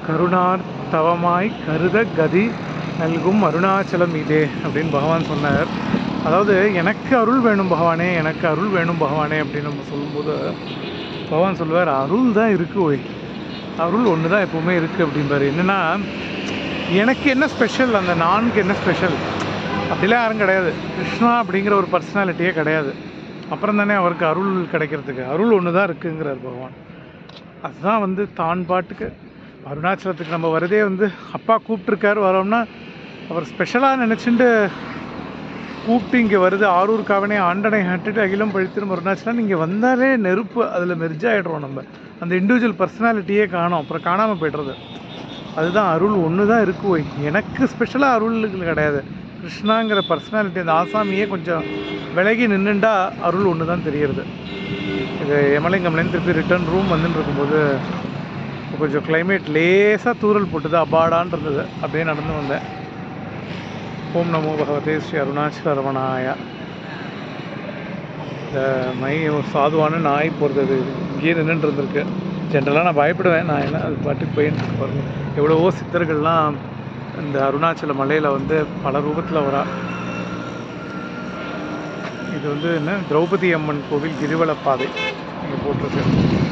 கருணார் தவமாய் கருத கதி நல்கும் அருணாச்சலம் இதே அப்படின்னு பகவான் சொன்னார் அதாவது எனக்கு அருள் வேணும் பகவானே எனக்கு அருள் வேணும் பகவானே அப்படின்னு நம்ம சொல்லும்போது பகவான் சொல்லுவார் அருள் தான் இருக்குது ஓய் அருள் ஒன்று தான் எப்போவுமே இருக்குது அப்படிம்பாரு என்னென்னா எனக்கு என்ன ஸ்பெஷல் அந்த நானுக்கு என்ன ஸ்பெஷல் அப்படிலாம் யாரும் கிடையாது கிருஷ்ணா அப்படிங்கிற ஒரு பர்சனாலிட்டியே கிடையாது அப்புறம் தானே அவருக்கு அருள் கிடைக்கிறதுக்கு அருள் ஒன்று தான் இருக்குங்கிறார் பகவான் அதுதான் வந்து தான் பாட்டுக்கு அருணாச்சலத்துக்கு நம்ம வரதே வந்து அப்பா கூப்பிட்ருக்காரு வரோம்னா அவர் ஸ்பெஷலாக நினச்சிட்டு கூப்பிட்டு இங்கே வருது ஆரூர் காவனே ஆண்டனை ஹட்டுட்டு அகிலம் பழித்திரும் அருணாச்சலம் இங்கே வந்தாலே நெருப்பு அதில் மெர்ஜ் ஆகிடுறோம் நம்ம அந்த இண்டிவிஜுவல் பர்சனாலிட்டியே காணோம் அப்புறம் காணாமல் போய்டுறது அதுதான் அருள் ஒன்று தான் இருக்கு ஓய் எனக்கு ஸ்பெஷலாக அருள் கிடையாது கிருஷ்ணாங்கிற பர்சனாலிட்டி அந்த ஆசாமியே கொஞ்சம் விலகி நின்றுண்டா அருள் ஒன்று தான் தெரியறது இது எமலிங்கம்லேருந்து திருப்பி ரிட்டர்ன் ரூம் வந்துன்னு இருக்கும்போது கொஞ்சம் climate லேசாக தூறல் போட்டுது அபாடான் இருந்தது அப்படியே நடந்து வந்தேன் ஓம் நமோ பகவதே ஸ்ரீ அருணாச்சல ரமணாயா இந்த மை ஒரு சாதுவான நாய் போகிறது அது இங்கேயே நின்றுட்டு இருந்திருக்கு ஜென்ரலாக நான் பயப்படுவேன் நான் என்ன அது பாட்டுக்கு போயின்னு இருக்கு பாருங்க எவ்வளவோ சித்தர்கள்லாம் இந்த அருணாச்சல மலையில் வந்து பல ரூபத்தில் வரா இது வந்து என்ன திரௌபதி அம்மன் கோவில் கிரிவலப்பாதை இங்கே போட்டிருக்கு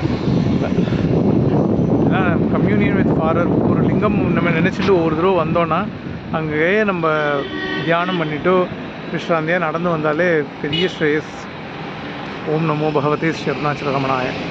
ஏன்னா கம்யூனியன் வித் ஃபாரர் ஒரு லிங்கம் நம்ம நினச்சிட்டு ஒவ்வொரு தடவை வந்தோன்னா அங்கேயே நம்ம தியானம் பண்ணிட்டு விஸ்ராந்தியாக நடந்து வந்தாலே பெரிய ஸ்ரேயஸ் ஓம் நமோ பகவதே ஸ்ரீ அருணாச்சல ரமணாய